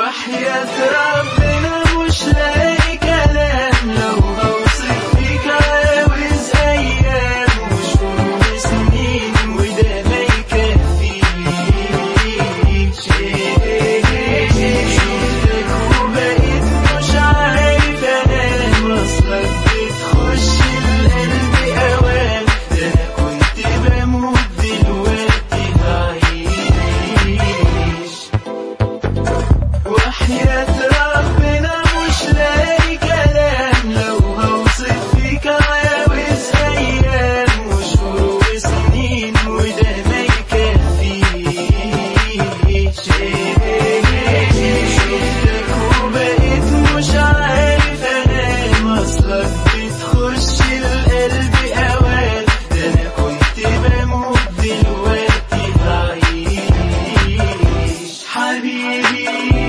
وحياة ربنا مش لاقي كلام لو هوصف فيك عاوز أيام وشهور وسنين وده ما يكفيش شفتك وبقيت مش عارف أنام أصلك بتخش القلب أوام ده أنا كنت بموت دلوقتي هعيش وحياة ربنا مش لاقي كلام لو هوصف فيك عاوز أيام وشهور وسنين وده ما يكفيش شفتك وبقيت مش عارف أنام أصلك بتخش القلب أوام ده أنا كنت بموت دلوقتي هعيش حبيبي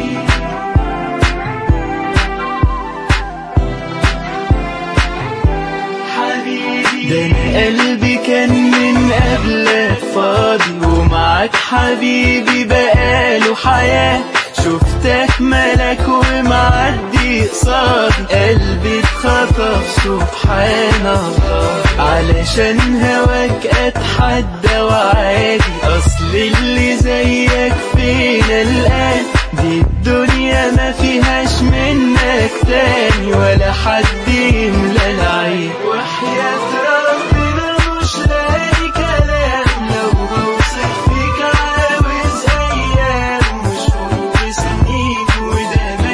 حبيبي ده أنا قلبي كان من قبلك فاضي ومعاك حبيبي بقاله حياة شفتك ملك ومعدي قصادي قلبي اتخطف سبحان الله علشان هواك اتحدى وعادي اصل اللي زيك فينا الان دي الدنيا ما فيهاش منك تاني ولا حد يملى العين وحياة ربنا مش لاقي كلام لو بوصف فيك عاوز ايام وشهور وسنين وده ما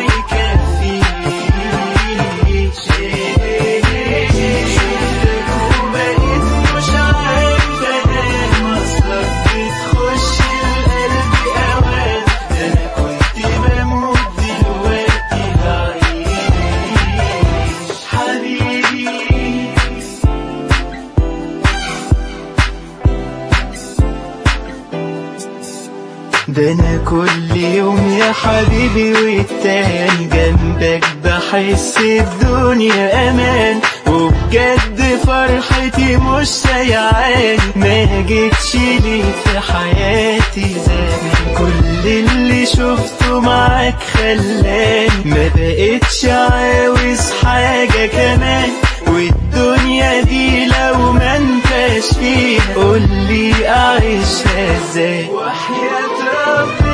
يكفيش شفتك وبقيت مش عارف انام اصلك بتخش القلب اوام ده انا كنت بموت دلوقتي هعيش حبيبي ده انا كل يوم يا حبيبي والتاني جنبك بحس الدنيا امان وبجد فرحتي مش سيعاني ما جيتش لي في حياتي زمان كل اللي شفته معاك خلاني ما بقتش عاوز حاجة كمان والدنيا دي لو ما انتش فيها قولي اعيشها ازاي وحياة ربنا